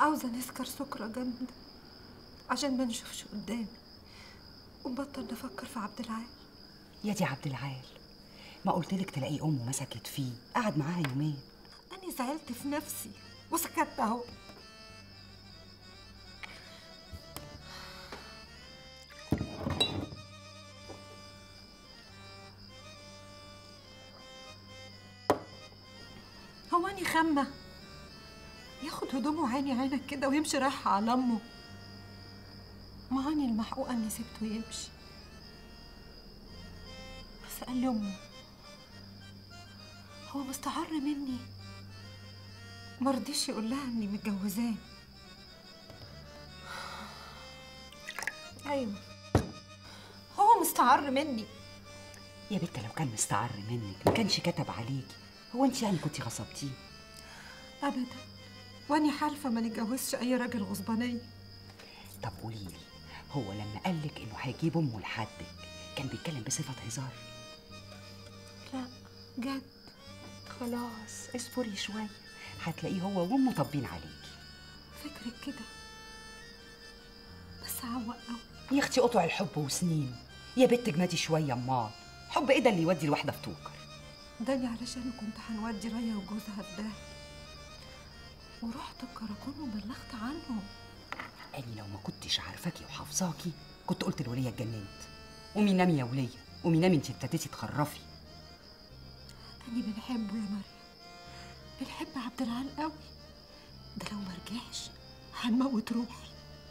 عاوزة نسكر سكرة جامدة عشان ما نشوفش قدامي ونبطل نفكر في عبد العال يا دي عبد العال ما قلت لك تلاقي امه مسكت فيه قعد معاها يومين أنا زعلت في نفسي وسكت أهو هو أني خمة ياخد هدومه عيني عينك كده ويمشي رايح على أمه ما هاني المحقوقة إني سبته يمشي بس قال لي أمه هو مستعر مني مرضيش يقول لها اني متجوزاه ايوه هو مستعر مني يا بنت لو كان مستعر منك ما كانش كتب عليكي هو انت يعني كنتي غصبتيه ابدا واني حالفه ما نتجوزش اي راجل غصبانيه طب قولي لي هو لما قالك انه هيجيب امه لحدك كان بيتكلم بصفه هزار لا جد خلاص اصبري شويه هتلاقيه هو وامه طابين عليكي فكرك كده بس عوق قوي يا اختي قطع الحب وسنين يا بنت اجمدي شويه امال حب ايه ده اللي يودي الواحده في توكر داني علشان كنت هنودي ريا وجوزها في ده ورحت الكراكون وبلغت عنهم اني لو ما كنتش عارفاكي وحافظاكي كنت قلت الوليه اتجننت قومي نامي يا وليه قومي نامي انت ابتديتي تخرفي أني بنحبه يا مريم بنحب عبد العال قوي ده لو ما رجعش هنموت روحي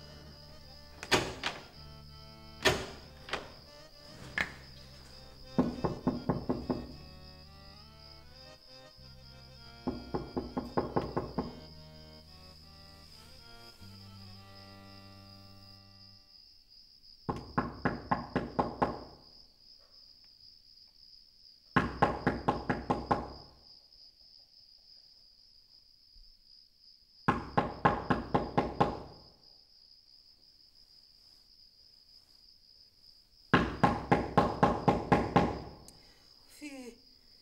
في ايه؟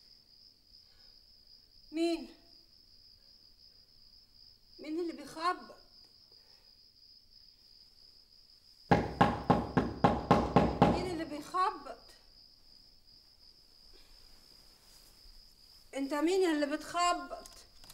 مين؟ مين اللي بيخبط؟ مين اللي بيخبط؟ انت مين اللي بتخبط؟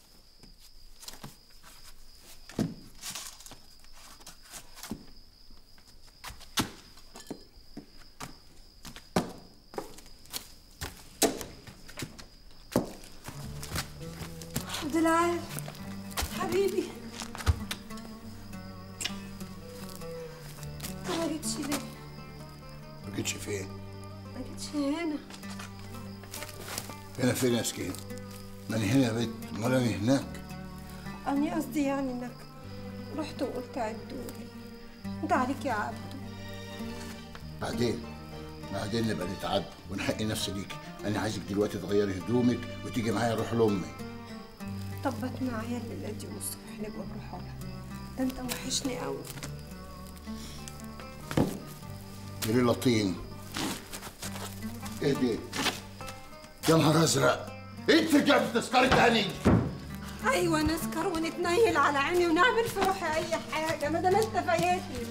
عبد العال حبيبي انت ما جيتش ليه؟ ما جيتش فين؟ ما جيتش هنا هنا فين يا سكين؟ ما انا هنا يا بنت امال انا هناك أنا قصدي يعني إنك رحت وقلت عدولي أنت عليك يا عبدو بعدين بعدين نبقى نتعدى ونحقي نفسي ليكي انا عايزك دلوقتي تغيري هدومك وتيجي معايا نروح لامي طبت معايا الليلة دي والصبح نبقى نروح لها ده أنت وحشني قوي دي لطين اهدي يا نهار ازرق انت جاب تذكرة هني أيوة نسكر ونتنيل على عيني ونعمل في روحي أي حاجة ما دام أنت فايتني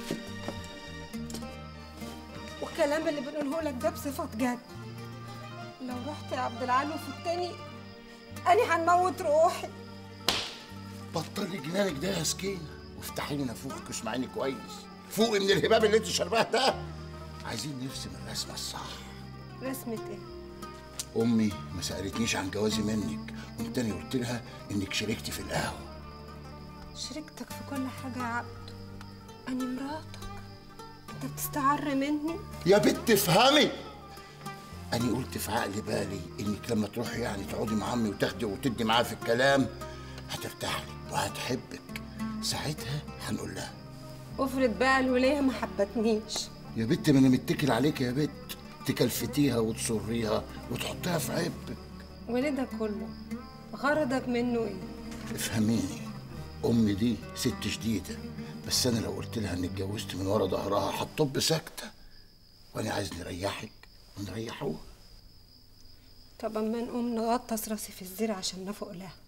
والكلام اللي بنقوله لك ده بصفة جد لو رحت يا عبد العال وفتني أنا هنموت روحي بطلي جنانك ده يا سكينة وافتحي لي نافوخك واسمعيني كويس فوقي من الهباب اللي انت شرباه ده عايزين نرسم الرسمة الصح رسمة إيه؟ امي ما سالتنيش عن جوازي منك وانت تاني قلت لها انك شاركتي في القهوه شركتك في كل حاجة يا عبدو أنا مراتك أنت بتستعر مني يا بنت افهمي أنا قلت في عقل بالي إنك لما تروحي يعني تقعدي مع عمي وتاخدي وتدي معاه في الكلام هترتاح لك وهتحبك ساعتها هنقول لها افرض بقى الولية ما حبتنيش يا بنت ما أنا متكل عليك يا بنت تكلفتيها وتصريها وتحطيها في عبك وليه ده كله غرضك منه ايه افهميني أمي دي ست شديدة بس أنا لو قلت لها إني اتجوزت من ورا ظهرها هتطب ساكتة وأنا عايز نريحك ونريحوها طب اما نقوم نغطس راسي في الزرع عشان نفوق لها